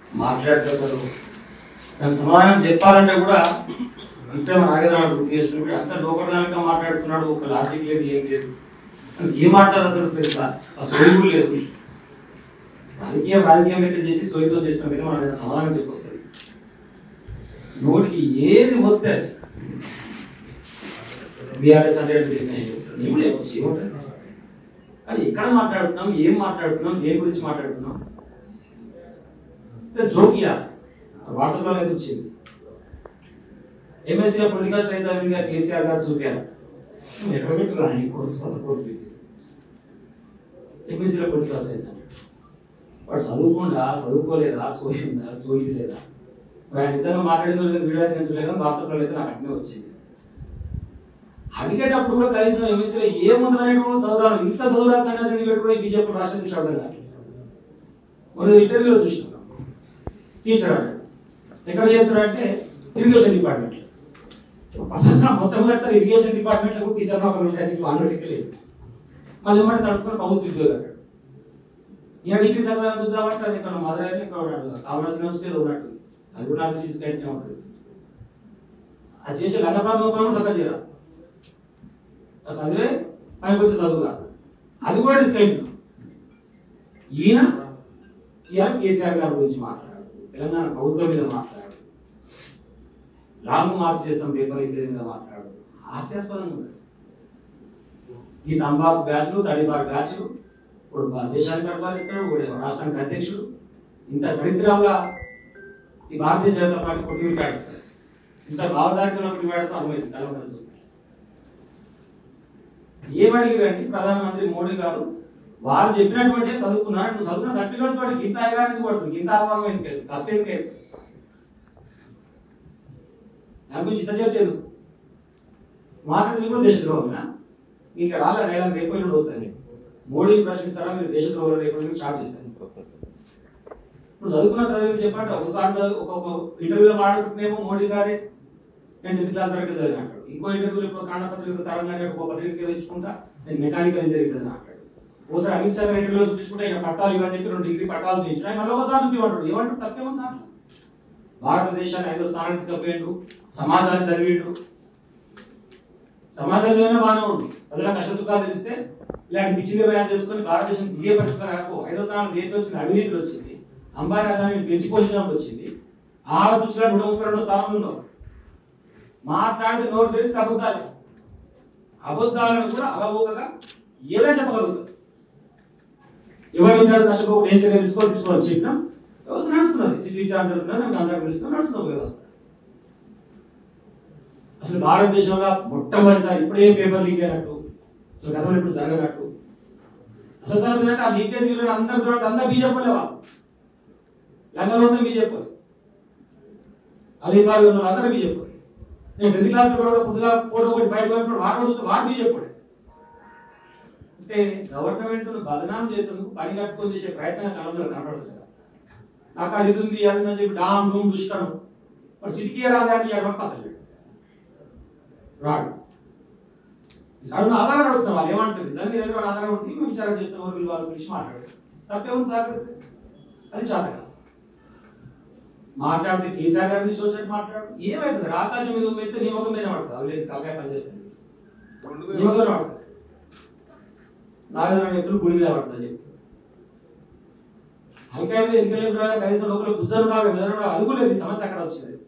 మాట్లాడితే అసలు దానికి సమాధానం చెప్పాలంటే కూడా అంతే నాగేంద్రనాథ్ గుర్తు చేసినప్పుడు అంత లోపడదానిగా మాట్లాడుతున్నాడు ఒక లాజిక్ లేదు ఏం లేదు అసలు ఏం మాట్లాడారు అసలు ప్రశ్న ఆ సోయి కూడా లేదు రాజకీయం రాజకీయం లెక్క చేసి సోయితో చేసిన కదా మనం ఏదైనా సమాధానం చెప్పొస్తుంది నోటికి ఏది వస్తే అది బీఆర్ఎస్ అంటే ఏం లేదు ఏముంటుంది కానీ ఎక్కడ మాట్లాడుతున్నాం ఏం మాట్లాడుతున్నాం దేని గురించి మాట్లాడుతున్నాం జోకియా వాట్సాప్లో అయితే వచ్చింది ఎంఎస్సీలో పొలిటికల్ సైన్స్ అవిగా కేసీఆర్ గారు చూపారు నువ్వు ఎక్కడ పెట్టరా ఈ కోర్సు కొత్త కోర్సు పెట్టి ఎంఎస్సీలో పొలిటికల్ సైన్స్ అని వాడు చదువుకుండా చదువుకోలేదా సోయి ఉందా సోయి లేదా మరి ఆయన నిజంగా మాట్లాడిన వీడియో అయితే నేను చూడలేదు వాట్సాప్లో అయితే నాకు అట్నే వచ్చింది అడిగేటప్పుడు కూడా కనీసం ఎంఎస్సీలో ఏముందని కూడా చదువురాను ఇంత చదువురా సంగతి పెట్టుకుని బీజేపీ రాష్ట్రం చూసి అర్థం కాదు మనం ఇంటర్వ్యూలో చూసినాం టీచర్ అంటే ఎక్కడ చేస్తున్నారంటే ఇరిగేషన్ డిపార్ట్మెంట్ ప్రపంచం మొత్తం సార్ ఇరిగేషన్ డిపార్ట్మెంట్ లో టీచర్ ఒకరు ఉంటారు అనుమతికి లేదు మళ్ళీ ఏమంటే తడుపుకొని ప్రభుత్వ ఉద్యోగం అన్నాడు ఈయన డిగ్రీ చదవాలని చూద్దామంటే అది ఇక్కడ మధురైలో ఇక్కడ ఉన్నాడు కామర్స్ యూనివర్సిటీ ఉన్నట్టు అది కూడా నాకు తీసుకెళ్ళే ఉంటుంది అది చేసే లంగపాత కూడా చక్కగా చేయరా ఆ చదివే పని వచ్చి చదువు కాదు అది కూడా డిస్కైండ్ ఈయన ఇవాళ కేసీఆర్ గారి గురించి మాట్లాడాడు తెలంగాణ ప్రభుత్వం మీద మాట్లాడాడు లాంగ్ మార్చ్ చేస్తాం పేపర్ ఇంటి మీద మాట్లాడాడు హాస్యాస్పదంగా ఉంది ఈ తంబాకు బ్యాచ్లు తడిబారు బ్యాచ్లు ఇప్పుడు బా- దేశానికి పరిపాలిస్తాడు ఇప్పుడు రాష్ట్రానికి అధ్యక్షుడు ఇంత దరిద్రంగా ఈ భారతీయ జనతా పార్టీ కొట్టి పెట్టాడు ఇంత భావదారితో కొట్టి పెడతా అర్థమైంది తెలంగాణ చూస్తే ఏమడిగారంటే ప్రధానమంత్రి మోడీ గారు వారు చెప్పినటువంటి చదువుకున్నారు నువ్వు చదువుకున్న సర్టిఫికేట్ పడి గింత అయ్యానికి పడుతుంది గింత ఆగమం ఎందుకు తప్పేందుకు దాని గురించి ఇంత చర్చదు మాట్లాడేది కూడా దేశద్రోహమేనా ఇంకా రాలే డైలాగ్ రేపు ఎల్లుండి వస్తాయి మోడీ ప్రశ్నిస్తారా మీరు దేశద్రోహం లేకుండా స్టార్ట్ చేస్తాను ఇప్పుడు చదువుకున్న చదివి చెప్పండి ఒక కాడ చదువు ఒక్కొక్క ఇంటర్వ్యూలో మాట్లాడుతున్నామో మోడీ గారే నేను టెన్త్ క్లాస్ వరకు చదివిన అంటాడు ఇంకో ఇంటర్వ్యూలో ఇప్పుడు కాండపత్రిక తరంగా ఒక పత్రిక తెచ్చుకుంటా నేను మెకానికల్ ఇంజనీరింగ్ చదివిన అంటాడు ఒకసారి అమిత్ షా గారి ఇంటర్వ్యూలో చూపించుకుంటే ఇక పట్టాలు ఇవన్నీ చెప్పి రెండు డిగ్రీ పట్టాలు చూపించిన మళ్ళీ ఒకసారి చూపించమంటాడు ఏమంటాడు తప్పేముంది దాంట్లో భారతదేశాన్ని ఐదో స్థానానికి తీసుకుపోయిండు సమాజాన్ని చదివిండు సమాజం చదివినా బాగానే ఉండు ప్రజల కష్ట సుఖాలు తెలిస్తే ఇలాంటి పిచ్చి నిర్ణయాలు చేసుకొని భారతదేశం దిగే పరిస్థితి రాకు ఐదో స్థానం దేనికి వచ్చింది అవినీతిలో వచ్చింది అంబానీ అదాన్ని పెంచి పోషించడానికి వచ్చింది ఆహార సూచికలో నూట ముప్పై రెండో స్థానంలో ఉందో మాట్లాడితే నోరు తెలిస్తే అబద్ధాలే అబద్ధాలను కూడా అవబోకగా ఏదైనా చెప్పగలుగుతారు ఎవరి విద్యార్థి నష్టపోకుండా ఏం చర్యలు తీసుకోవాలి తీసుకోవాలి చెప్పినా వ్యవస్థ నడుస్తున్నది సిటీ విచారణ జరుగుతున్నది మనకు అందరూ పిలుస్తున్నాం నడుస్తున్న వ్యవస్థ అసలు భారతదేశంలో మొట్టమొదటిసారి ఇప్పుడే పేపర్ లీక్ అయినట్టు అసలు గతంలో ఇప్పుడు జరగనట్టు అసలు జరుగుతుందంటే ఆ లీకేజ్ వీళ్ళు అందరూ చూడండి అందరూ బీజేపీ వాళ్ళు లంగలో ఉంటే బీజేపీ అలీబాగ్ ఉన్న అందరూ బీజేపీ నేను టెన్త్ క్లాస్ కూడా కొద్దిగా ఫోటో కొట్టి బయటకు వెళ్ళినప్పుడు వాడు చూస్తే వాడు బీజేపీ అంటే గవర్నమెంట్ బదనాం చేసేందుకు పని కట్టుకొని చేసే ప్రయత్నం కలంలో కనపడదు కదా నాకు అది ఇది ఉంది అది ఉంది అని చెప్పి డామ్ డూమ్ దుష్కరం మరి సిటీకి రాదంటే ఎక్కడ పక్కలేడు రాడు రాడు ఆధారం అడుగుతాం వాళ్ళు ఏమంటారు నిజంగా నీ దగ్గర ఆధారం ఉంటే మేము విచారం చేస్తాం వాళ్ళు వీళ్ళు వాళ్ళ గురించి మాట్లాడు తప్పే ఉంది సహకరిస్తే అది చేత కాదు మాట్లాడితే కేసీఆర్ గారి గురించి వచ్చినట్టు మాట్లాడు ఏమైతుంది ఆకాశం మీద ఉమ్మేస్తే నీ ముఖం మీద పడుతుంది అవి లేదు తలకాయ పనిచేస్తుంది నీ ముఖం మీద పడుతుంది నాగేంద్ర ఎప్పుడు గుడి మీద పడుతుంది చెప్పి హల్కాయ మీద ఎన్నికలు కనీసం లోపల గుజ్జలు రాగా మెదడు రాగా అది కూడా లేదు ఈ సమస్య అక్కడ వచ్చింది